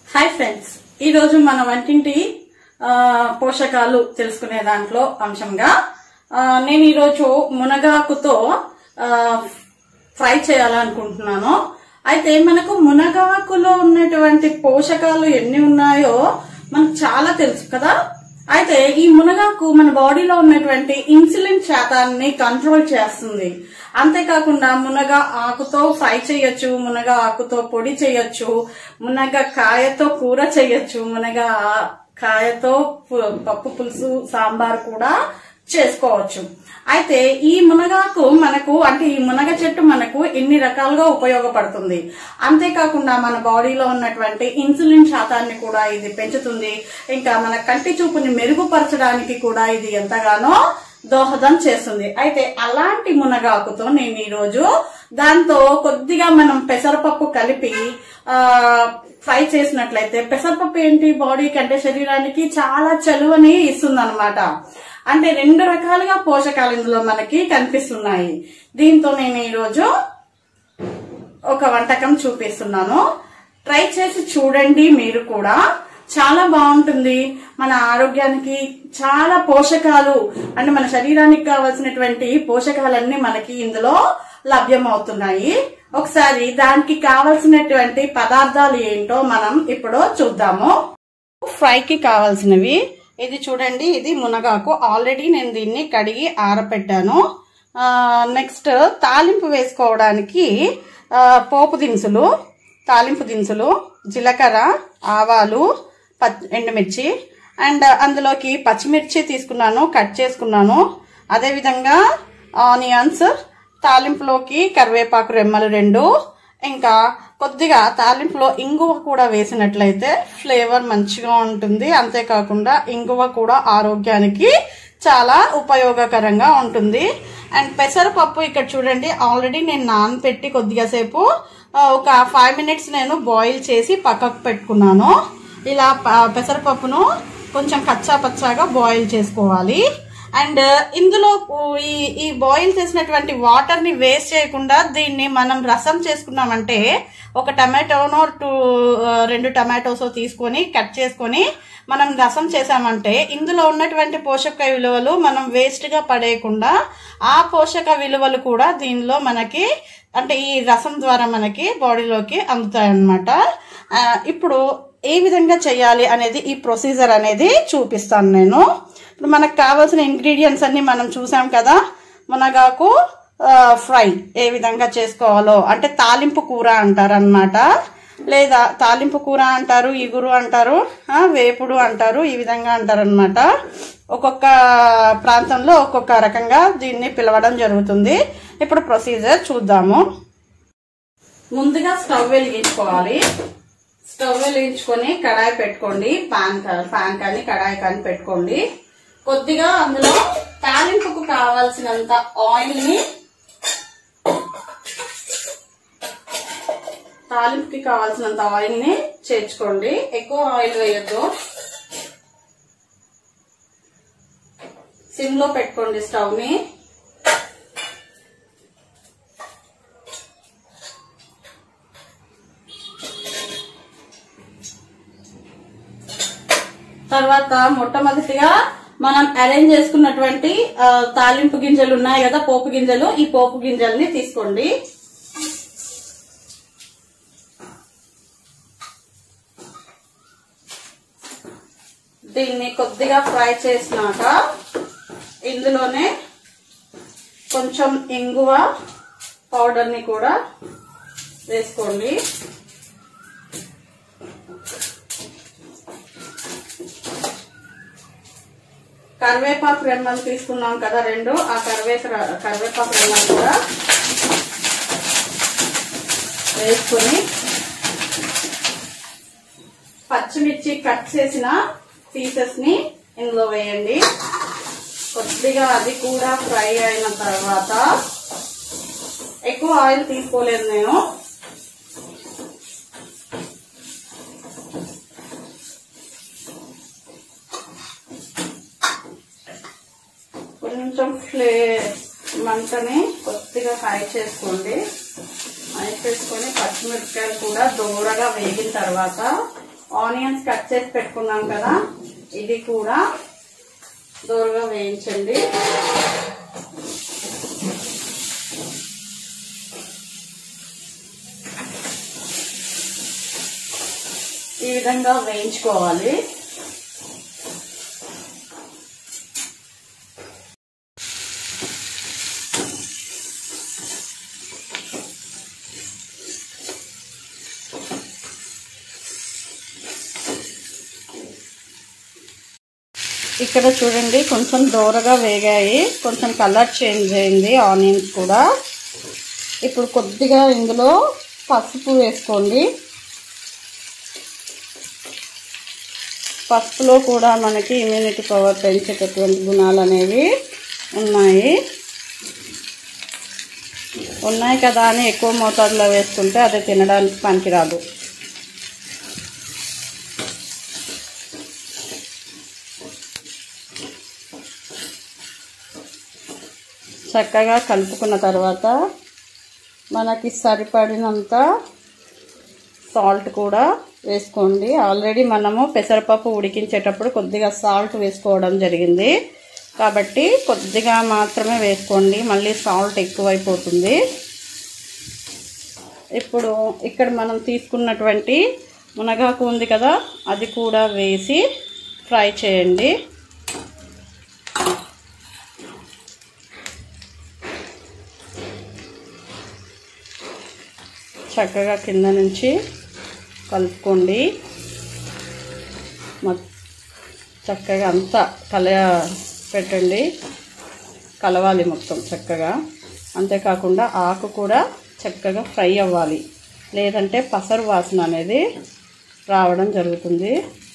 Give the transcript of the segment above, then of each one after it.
hi friends ఈ రోజు మన వంటింటి ఆ, పోషకాలు తెలుసుకునే దాంట్లో అంశంగా ఆ, నేను ఈరోజు మునగాకుతో ఆ, ఫ్రై చేయాలనుకుంటున్నాను అయితే మనకు మునగాకులో ఉన్నటువంటి పోషకాలు ఎన్ని ఉన్నాయో మనకు చాలా తెలుసు కదా అయితే ఈ మునగాకు మన బాడీలో ఉన్నటువంటి ఇన్సులిన్ శాతాన్ని కంట్రోల్ చేస్తుంది అంతేకాకుండా మునగ ఆకుతో ఫ్రై చేయొచ్చు మునగ ఆకుతో పొడి చేయొచ్చు మునగ కాయతో కూర చేయొచ్చు మునగ ఆ- కాయతో పు- పప్పు పులుసు సాంబార్ కూడా చేసుకోవచ్చు అయితే ఈ మునగాకు మనకు అంటే ఈ మునగ చెట్టు మనకు ఎన్ని రకాలుగా ఉపయోగపడుతుంది అంతేకాకుండా మన బాడీలో ఉన్నటువంటి ఇన్సులిన్ శాతాన్ని కూడా ఇది పెంచుతుంది ఇంకా మన కంటి చూపుని మెరుగుపరచడానికి కూడా ఇది ఎంతగానో దోహదం చేస్తుంది అయితే అలాంటి మునగాకుతో నేను ఈ రోజు దాంతో కొద్దిగా మనం పెసరపప్పు కలిపి ఆ ఫ్రై చేసినట్లయితే పెసరపప్పు ఏంటి బాడీకి అంటే శరీరానికి చాలా చలువని ఇస్తుంది అంటే రెండు రకాలుగా పోషకాలు ఇందులో మనకి కనిపిస్తున్నాయి దీంతో నేను ఈరోజు ఒక వంటకం చూపిస్తున్నాను ట్రై చేసి చూడండి మీరు కూడా చాలా బాగుంటుంది మన ఆరోగ్యానికి చాలా పోషకాలు అంటే మన శరీరానికి కావాల్సినటువంటి పోషకాలన్నీ మనకి ఇందులో లభ్యమవుతున్నాయి ఒకసారి దానికి కావలసినటువంటి పదార్థాలు ఏంటో మనం ఇప్పుడు చూద్దాము ఫ్రైకి కావాల్సినవి ఇది చూడండి ఇది మునగాకు ఆల్రెడీ నేను దీన్ని కడిగి ఆరపెట్టాను ఆ, నెక్స్ట్ తాలింపు వేసుకోవడానికి ఆ, పోపు దినుసులు తాలింపు దినుసులు జీలకర్ర ఆవాలు పచ్ ఎండుమిర్చి అండ్ అందులోకి పచ్చిమిర్చి తీసుకున్నాను కట్ చేసుకున్నాను అదేవిధంగా ఆనియన్స్ తాలింపులోకి కరివేపాకు రెమ్మలు రెండు ఇంకా కొద్దిగా తాలింపులో ఇంగువ కూడా వేసినట్లయితే ఫ్లేవర్ మంచిగా ఉంటుంది అంతేకాకుండా ఇంగువ కూడా ఆరోగ్యానికి చాలా ఉపయోగకరంగా ఉంటుంది అండ్ పెసరపప్పు ఇక్కడ చూడండి ఆల్రెడీ నేను నానపెట్టి కొద్దిగా సేపు ఆ, ఒక ఫైవ్ మినిట్స్ నేను బాయిల్ చేసి పక్కకు పెట్టుకున్నాను ఇలా ప- పెసరపప్పును కొంచెం కచ్చా పచ్చాగా బాయిల్ చేసుకోవాలి అండ్ ఇందులో ఈ ఈ బాయిల్ చేసినటువంటి వాటర్ ని వేస్ట్ చేయకుండా దీన్ని మనం రసం చేసుకున్నామంటే ఒక టమాటోనో టూ ఆ, రెండు టమాటోస్ తీసుకొని కట్ చేసుకొని మనం రసం చేసామంటే ఇందులో ఉన్నటువంటి పోషక విలువలు మనం వేస్ట్ గా పడేయకుండా ఆ పోషక విలువలు కూడా దీనిలో మనకి అంటే ఈ రసం ద్వారా మనకి బాడీలోకి అందుతాయి అన్నమాట ఆ, ఇప్పుడు ఏ విధంగా చేయాలి అనేది ఈ ప్రొసీజర్ అనేది చూపిస్తాను నేను ఇప్పుడు మనకు కావాల్సిన ఇంగ్రీడియంట్స్ అన్ని మనం చూసాం కదా మునగాకు ఆ, ఫ్రై ఏ విధంగా చేసుకోవాలో అంటే తాలింపు కూర అంటారు లేదా తాలింపు కూర అంటారు ఇగురు అంటారు ఆ, వేపుడు అంటారు ఈ విధంగా అంటారు అనమాట ఒక్కొక్క ప్రాంతంలో ఒక్కొక్క రకంగా దీన్ని పిలవడం జరుగుతుంది ఇప్పుడు ప్రొసీజర్ చూద్దాము ముందుగా స్టవ్ వెలిగించుకోవాలి స్టవ్ వెలిగించుకొని కడాయి పెట్టుకోండి పాన్ కా- పాన్ కానీ కడాయి కానీ పెట్టుకోండి కొద్దిగా అందులో తాలింపుకు కావాల్సినంత ఆయిల్ ని తాలింపుకి కావాల్సినంత ఆయిల్ ని చేర్చుకోండి ఎక్కువ ఆయిల్ వేయొద్దు సిమ్ లో పెట్టుకోండి స్టవ్ ని తర్వాత మొట్టమొదటిగా మనం అరేంజ్ చేసుకున్నటువంటి ఆ, తాలింపు గింజలు ఉన్నాయి కదా పోపు గింజలు ఈ పోపు గింజల్ని తీసుకోండి దీన్ని కొద్దిగా ఫ్రై చేసినాక ఇందులోనే కొంచెం ఇంగువ పౌడర్ని కూడా వేసుకోండి కరివేపాకు రెమ్మలు తీసుకున్నాం కదా రెండు ఆ కరివేప కరివేపాకు రెమ్మలు కూడా వేసుకొని పచ్చిమిర్చి కట్ చేసిన పీసెస్ ని ఇందులో వేయండి కొద్దిగా అది కూడా ఫ్రై అయిన తర్వాత ఎక్కువ ఆయిల్ తీసుకోలేదు నేను కొంచెం ఫ్లే మంటని కొద్దిగా హై చేసుకోండి హై చేసుకొని పచ్చిమిరపకాయలు కూడా దూరగా వేగిన తర్వాత ఆనియన్స్ కట్ చేసి పెట్టుకున్నాం కదా ఇది కూడా దూరగా వేయించండి ఈ విధంగా వేయించుకోవాలి ఇక్కడ చూడండి కొంచెం దూరగా వేగాయి కొంచెం కలర్ చేంజ్ అయింది ఆనియన్స్ కూడా ఇప్పుడు కొద్దిగా ఇందులో పసుపు వేసుకోండి పసుపులో కూడా మనకి ఇమ్యూనిటీ పవర్ పెంచేటటువంటి గుణాలు అనేవి ఉన్నాయి ఉన్నాయి కదా అని ఎక్కువ మోతాదులో వేసుకుంటే అది తినడానికి పనికిరాదు చక్కగా కలుపుకున్న తర్వాత మనకి సరిపడినంత సాల్ట్ కూడా వేసుకోండి ఆల్రెడీ మనము పెసరపప్పు ఉడికించేటప్పుడు కొద్దిగా సాల్ట్ వేసుకోవడం జరిగింది కాబట్టి కొద్దిగా మాత్రమే వేసుకోండి మళ్ళీ సాల్ట్ ఎక్కువైపోతుంది ఇప్పుడు ఇక్కడ మనం తీసుకున్నటువంటి మునగాకు ఉంది కదా అది కూడా వేసి ఫ్రై చేయండి చక్కగా కింద నుంచి కలుపుకోండి మొ- చక్కగా అంతా కల పెట్టండి కలవాలి మొత్తం చక్కగా అంతేకాకుండా ఆకు కూడా చక్కగా ఫ్రై అవ్వాలి లేదంటే పసరు వాసన అనేది రావడం జరుగుతుంది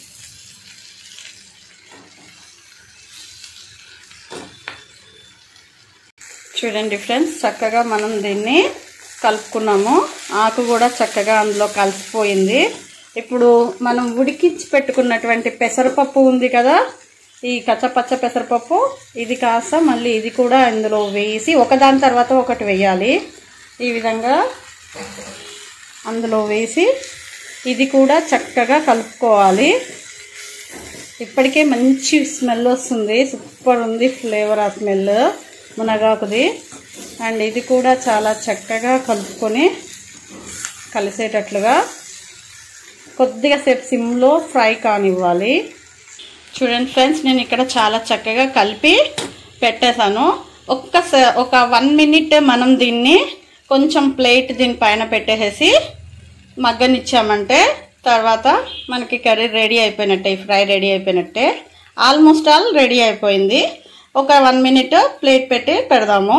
చూడండి ఫ్రెండ్స్ చక్కగా మనం దీన్ని కలుపుకున్నాము ఆకు కూడా చక్కగా అందులో కలిసిపోయింది ఇప్పుడు మనం ఉడికించి పెట్టుకున్నటువంటి పెసరపప్పు ఉంది కదా ఈ కచ్చపచ్చ పెసరపప్పు ఇది కాస్త మళ్ళీ ఇది కూడా ఇందులో వేసి ఒకదాని తర్వాత ఒకటి వేయాలి ఈ విధంగా అందులో వేసి ఇది కూడా చక్కగా కలుపుకోవాలి ఇప్పటికే మంచి స్మెల్ వస్తుంది సూపర్ ఉంది ఫ్లేవర్ ఆ స్మెల్ మునగాకుది అండ్ ఇది కూడా చాలా చక్కగా కలుపుకొని కలిసేటట్లుగా కొద్దిగా సేపు సిమ్లో ఫ్రై కానివ్వాలి చూడండి ఫ్రెండ్స్ నేను ఇక్కడ చాలా చక్కగా కలిపి పెట్టేశాను ఒక్క స- ఒక వన్ మినిట్ మనం దీన్ని కొంచెం ప్లేట్ దీనిపైన పెట్టేసేసి మగ్గనిచ్చామంటే తర్వాత మనకి కర్రీ రెడీ అయిపోయినట్టే ఈ ఫ్రై రెడీ అయిపోయినట్టే ఆల్మోస్ట్ ఆల్ రెడీ అయిపోయింది ఒక వన్ మినిట్ ప్లేట్ పెట్టి పెడదాము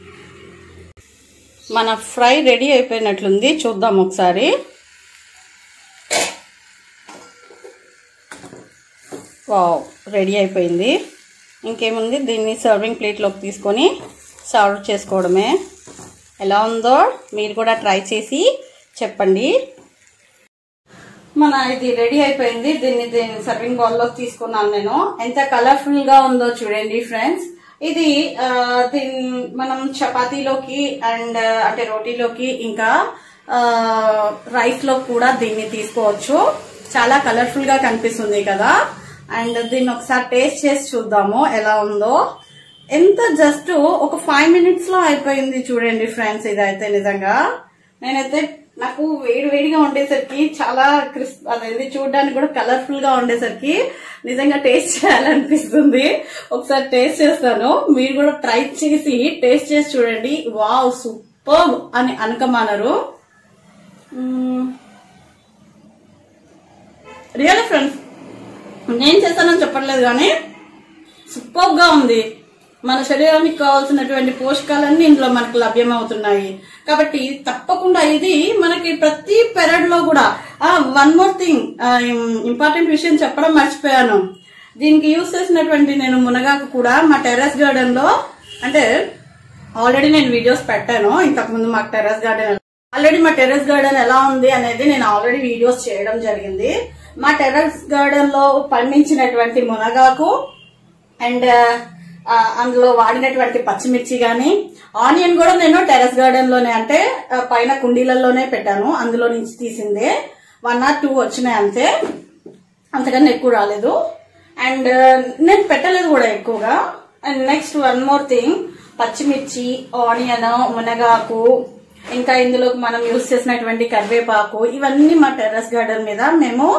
మన ఫ్రై రెడీ అయిపోయినట్లుంది చూద్దాం ఒకసారి వావ్ రెడీ అయిపోయింది ఇంకేముంది దీన్ని సర్వింగ్ ప్లేట్లోకి తీసుకొని సర్వ్ చేసుకోవడమే ఎలా ఉందో మీరు కూడా ట్రై చేసి చెప్పండి మన ఇది రెడీ అయిపోయింది దీన్ని దీన్ని సర్వింగ్ బౌల్ లోకి తీసుకున్నాను నేను ఎంత కలర్ఫుల్ గా ఉందో చూడండి ఫ్రెండ్స్ ఇది ఆ, దీన్ మనం చపాతీలోకి అండ్ అంటే రోటీలోకి ఇంకా రైస్ లో కూడా దీన్ని తీసుకోవచ్చు చాలా కలర్ఫుల్ గా కనిపిస్తుంది కదా అండ్ దీన్ని ఒకసారి టేస్ట్ చేసి చూద్దాము ఎలా ఉందో ఎంత జస్ట్ ఒక ఫైవ్ మినిట్స్ లో అయిపోయింది చూడండి ఫ్రెండ్స్ ఇదైతే నిజంగా నేనైతే నాకు వేడి వేడిగా ఉండేసరికి చాలా క్రిస్ప్ అదేంది చూడడానికి కూడా కలర్ఫుల్ గా ఉండేసరికి నిజంగా టేస్ట్ చేయాలనిపిస్తుంది ఒకసారి టేస్ట్ చేస్తాను మీరు కూడా ట్రై చేసి టేస్ట్ చేసి చూడండి వావ్ సూపర్ అని అనుకమానరు రియల్ ఫ్రెండ్స్ నేను చేస్తానని చెప్పట్లేదు కానీ సూపర్ గా ఉంది మన శరీరానికి కావాల్సినటువంటి పోషకాలన్నీ ఇందులో మనకు లభ్యమవుతున్నాయి కాబట్టి తప్పకుండా ఇది మనకి ప్రతి పెరడ్ లో కూడా వన్ మోర్ థింగ్ ఇంపార్టెంట్ విషయం చెప్పడం మర్చిపోయాను దీనికి యూస్ చేసినటువంటి నేను మునగాకు కూడా మా టెర్రస్ గార్డెన్ లో అంటే ఆల్రెడీ నేను వీడియోస్ పెట్టాను ఇంతకు ముందు మాకు టెర్రస్ గార్డెన్ ఆల్రెడీ మా టెర్రస్ గార్డెన్ ఎలా ఉంది అనేది నేను ఆల్రెడీ వీడియోస్ చేయడం జరిగింది మా టెర్రస్ గార్డెన్ లో పండించినటువంటి మునగాకు అండ్ ఆ, అందులో వాడినటువంటి పచ్చిమిర్చి గాని ఆనియన్ కూడా నేను టెర్రస్ గార్డెన్ లోనే అంటే ఆ, పైన కుండీలలోనే పెట్టాను అందులో నుంచి తీసిందే వన్ ఆర్ టూ వచ్చినాయి అంతే అంతకన్నా ఎక్కువ రాలేదు అండ్ నేను పెట్టలేదు కూడా ఎక్కువగా and next one more thing పచ్చిమిర్చి ఆనియన్ మునగాకు ఇంకా ఇందులో మనం యూస్ చేసినటువంటి కరివేపాకు ఇవన్నీ మా టెర్రస్ గార్డెన్ మీద మేము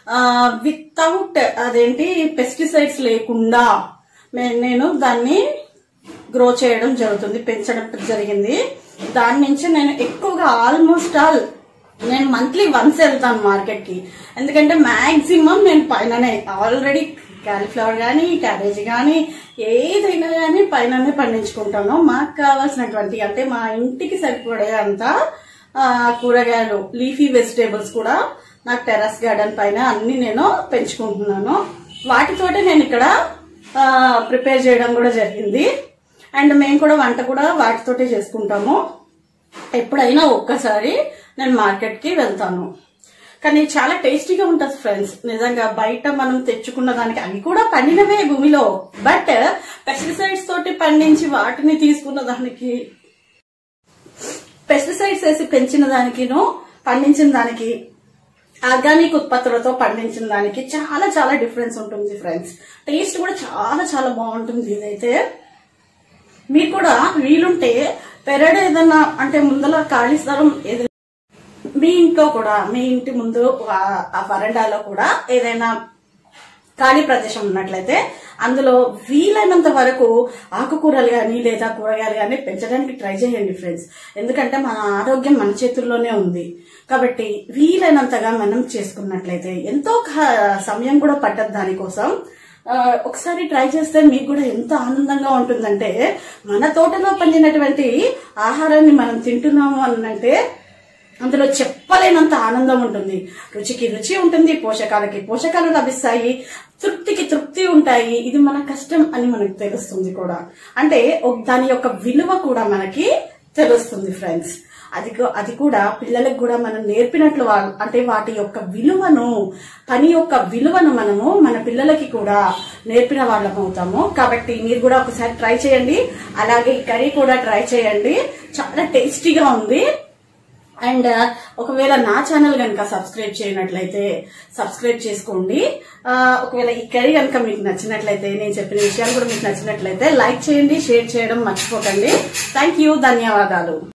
వితౌట్ అదేంటి పెస్టిసైడ్స్ లేకుండా మే- నేను దాన్ని గ్రో చేయడం జరుగుతుంది పెంచడం జరిగింది దాని నుంచి నేను ఎక్కువగా ఆల్మోస్ట్ ఆల్ నేను మంత్లీ వన్స్ వెళ్తాను మార్కెట్ కి ఎందుకంటే మాక్సిమం నేను పైననే ఆల్రెడీ కాలీఫ్లవర్ కానీ క్యాబేజీ కానీ ఏదైనా కానీ పైననే పండించుకుంటాను మాకు కావాల్సినటువంటి అంటే మా ఇంటికి సరిపడే అంత ఆ, కూరగాయలు లీఫీ వెజిటేబుల్స్ కూడా నాకు టెర్రస్ గార్డెన్ పైన అన్ని నేను పెంచుకుంటున్నాను వాటితోటి నేను ఇక్కడ ప్రిపేర్ చేయడం కూడా జరిగింది అండ్ మేము కూడా వంట కూడా వాటితోటే చేసుకుంటాము ఎప్పుడైనా ఒక్కసారి నేను మార్కెట్ కి వెళ్తాను కానీ చాలా టేస్టీగా ఉంటుంది ఫ్రెండ్స్ నిజంగా బయట మనం తెచ్చుకున్న దానికి అవి కూడా పండినవే భూమిలో బట్ పెస్టిసైడ్స్ తోటి పండించి వాటిని తీసుకున్న దానికి పెస్టిసైడ్స్ వేసి పెంచిన దానికిను పండించిన దానికి ఆర్గానిక్ ఉత్పత్తులతో పండించిన దానికి చాలా చాలా డిఫరెన్స్ ఉంటుంది ఫ్రెండ్స్ టేస్ట్ కూడా చాలా చాలా బాగుంటుంది ఇదైతే మీరు కూడా వీలుంటే పెరడు ఏదన్నా అంటే ముందల ఖాళీ స్థలం ఏదైనా మీ ఇంట్లో కూడా మీ ఇంటి ముందు ఆ- ఆ వరండాలో కూడా ఏదైనా ఖాళీ ప్రదేశం ఉన్నట్లయితే అందులో వీలైనంత వరకు ఆకుకూరలు కానీ లేదా కూరగాయలు కానీ పెంచడానికి ట్రై చేయండి ఫ్రెండ్స్ ఎందుకంటే మన ఆరోగ్యం మన చేతుల్లోనే ఉంది కాబట్టి వీలైనంతగా మనం చేసుకున్నట్లయితే ఎంతో క- సమయం కూడా పట్టదు దానికోసం ఆ, ఒకసారి ట్రై చేస్తే మీకు కూడా ఎంత ఆనందంగా ఉంటుందంటే మన తోటలో పండినటువంటి ఆహారాన్ని మనం తింటున్నాము అనంటే అందులో చెప్పలేనంత ఆనందం ఉంటుంది రుచికి రుచి ఉంటుంది పోషకాలకి పోషకాలు లభిస్తాయి తృప్తికి తృప్తి ఉంటాయి ఇది మన కష్టం అని మనకు తెలుస్తుంది కూడా అంటే ఒక- దాని యొక్క విలువ కూడా మనకి తెలుస్తుంది ఫ్రెండ్స్ అది కూ- అది కూడా పిల్లలకు కూడా మనం నేర్పినట్లు వా- అంటే వాటి యొక్క విలువను పని యొక్క విలువను మనము మన పిల్లలకి కూడా నేర్పిన వాళ్ళం అవుతాము కాబట్టి మీరు కూడా ఒకసారి ట్రై చేయండి అలాగే ఈ కర్రీ కూడా ట్రై చేయండి చాలా టేస్టీగా ఉంది అండ్ ఒకవేళ నా ఛానల్ కనుక సబ్స్క్రైబ్ చేయనట్లయితే సబ్స్క్రైబ్ చేసుకోండి ఆ, ఒకవేళ ఈ కర్రీ కనుక మీకు నచ్చినట్లయితే నేను చెప్పిన విషయాలు కూడా మీకు నచ్చినట్లయితే లైక్ చేయండి షేర్ చేయడం మర్చిపోకండి థ్యాంక్ యూ ధన్యవాదాలు